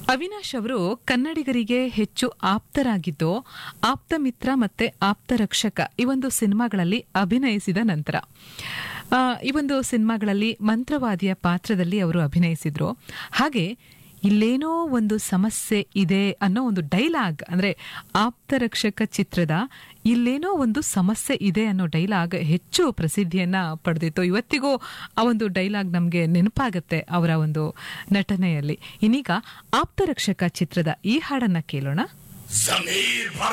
ಅವಿನಾಶ್ ಅವರು ಕನ್ನಡಿಗರಿಗೆ ಹೆಚ್ಚು ಆಪ್ತರಾಗಿದ್ದು ಆಪ್ತ ಮಿತ್ರ ಮತ್ತೆ ಆಪ್ತ ರಕ್ಷಕ ಈ ಒಂದು ಸಿನಿಮಾಗಳಲ್ಲಿ ಅಭಿನಯಿಸಿದ ನಂತರ ಆ, ಈ ಒಂದು ಸಿನಿಮಾಗಳಲ್ಲಿ ಮಂತ್ರವಾದಿಯ ಪಾತ್ರದಲ್ಲಿ ಅವರು ಅಭಿನಯಿಸಿದ್ರು ಹಾಗೆ ಇಲ್ಲೇನೋ ಒಂದು ಸಮಸ್ಯೆ ಇದೆ ಅನ್ನೋ ಒಂದು ಡೈಲಾಗ್ ಅಂದ್ರೆ ಆಪ್ತ ರಕ್ಷಕ ಚಿತ್ರದ ಇಲ್ಲೇನೋ ಒಂದು ಸಮಸ್ಯೆ ಇದೆ ಅನ್ನೋ ಡೈಲಾಗ್ ಹೆಚ್ಚು ಪ್ರಸಿದ್ಧಿಯನ್ನ ಪಡೆದಿತ್ತು ಇವತ್ತಿಗೂ ಆ ಒಂದು ಡೈಲಾಗ್ ನಮಗೆ ನೆನಪಾಗತ್ತೆ ಅವರ ಒಂದು ನಟನೆಯಲ್ಲಿ ಇನ್ನೀಗ ಆಪ್ತ ರಕ್ಷಕ ಚಿತ್ರದ ಈ ಹಾಡನ್ನ ಕೇಳೋಣ जमीर भर